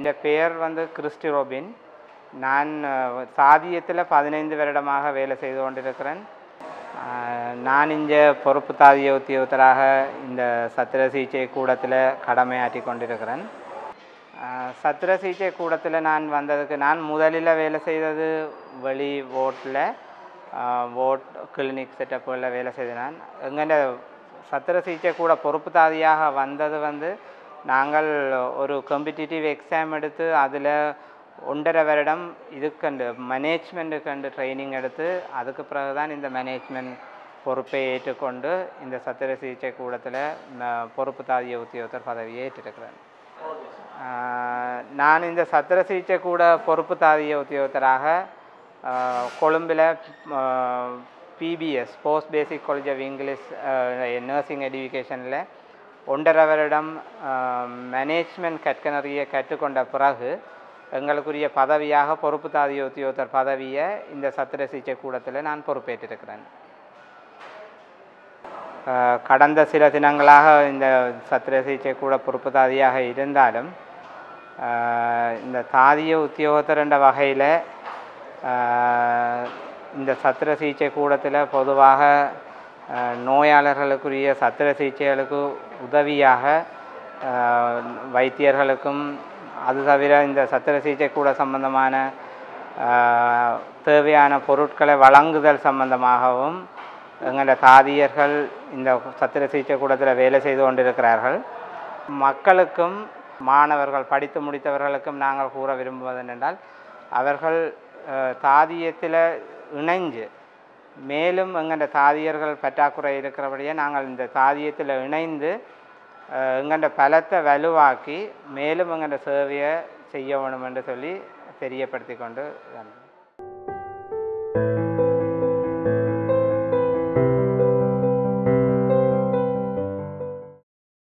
இந்த பெயர் வந்து கிறிஸ்டி ரோபின் நான் சாதியத்தில் பதினைந்து வருடமாக வேலை செய்து கொண்டிருக்கிறேன் அஹ், நான் இங்கே பொறுப்பு தாதிய உத்தியோகத்தராக இந்த சத்திர சிகிச்சை கூடத்தில் கடமையாற்றி கொண்டிருக்கிறேன் அஹ், சத்திர சிகிச்சை கூடத்தில் நான் வந்ததுக்கு நான் முதலில் வேலை செய்தது வெளி ஓட்டில் ஓட் கிளினிக் செட்டப்புகளில் வேலை செய்தேன் நான் எங்கள்ட சத்திர சிகிச்சை கூட பொறுப்பு தாதியாக வந்தது வந்து நாங்கள் ஒரு காம்படிட்டிவ் எக்ஸாம் எடுத்து அதில் ஒன்றரை வருடம் இதுக்கண்டு மேனேஜ்மெண்ட்டுக்கண்டு ட்ரைனிங் எடுத்து அதுக்கு பிறகு தான் இந்த மேனேஜ்மெண்ட் பொறுப்பை ஏற்றுக்கொண்டு இந்த சத்திர சிகிச்சை கூடத்தில் ம- பொறுப்பு தாதிய உத்தியோகத்தர் பதவியை ஏற்றிருக்கிறேன் ஆஹ் நான் இந்த சத்திர சிகிச்சை கூட பொறுப்பு தாதிய உத்தியோகத்தராக ஆஹ் கொழும்பில் PBS post basic college of English nursing எஜுகேஷனில் ஒன்றரை வருடம் மேனேஜ்மெண்ட் கற்கனறிய கற்றுக்கொண்ட பிறகு எங்களுக்குரிய பதவியாக பொறுப்பு தாதிய உத்தியோகத்தர் பதவியை இந்த சத்திர சிகிச்சை கூடத்தில் நான் பொறுப்பேற்றிருக்கிறேன் அஹ் கடந்த சில தினங்களாக இந்த சத்திர சிகிச்சை கூட பொறுப்பு தாதியாக இருந்தாலும் அஹ் இந்த தாதிய உத்தியோகத்தர் என்ற வகையில் இந்த சத்திர சிகிச்சை கூடத்தில் பொதுவாக அஹ், நோயாளர்களுக்குரிய சத்திர சிகிச்சைகளுக்கு உதவியாக அஹ், வைத்தியர்களுக்கும் அது தவிர இந்த சத்திர சிகிச்சை கூட சம்பந்தமான அஹ், தேவையான பொருட்களை வழங்குதல் சம்பந்தமாகவும் எங்களோட தாதியர்கள் இந்த சத்திர சிகிச்சை கூடத்தில் வேலை செய்து கொண்டிருக்கிறார்கள் மக்களுக்கும் மாணவர்கள் படித்து முடித்தவர்களுக்கும் நாங்கள் கூற விரும்புவது என்னென்றால் அவர்கள் அஹ், தாதியத்தில் இணைஞ்சு மேலும் எங்கள்ட தாதியர்கள் பற்றாக்குறை இருக்கிறபடியே நாங்கள் இந்த தாதியத்தில் இணைந்து அஹ், எங்கள்ட பலத்தை வலுவாக்கி மேலும் எங்கள்ட சேவையை செய்ய வேணும் என்று சொல்லி தெரியப்படுத்தி கொண்டு வந்தோம்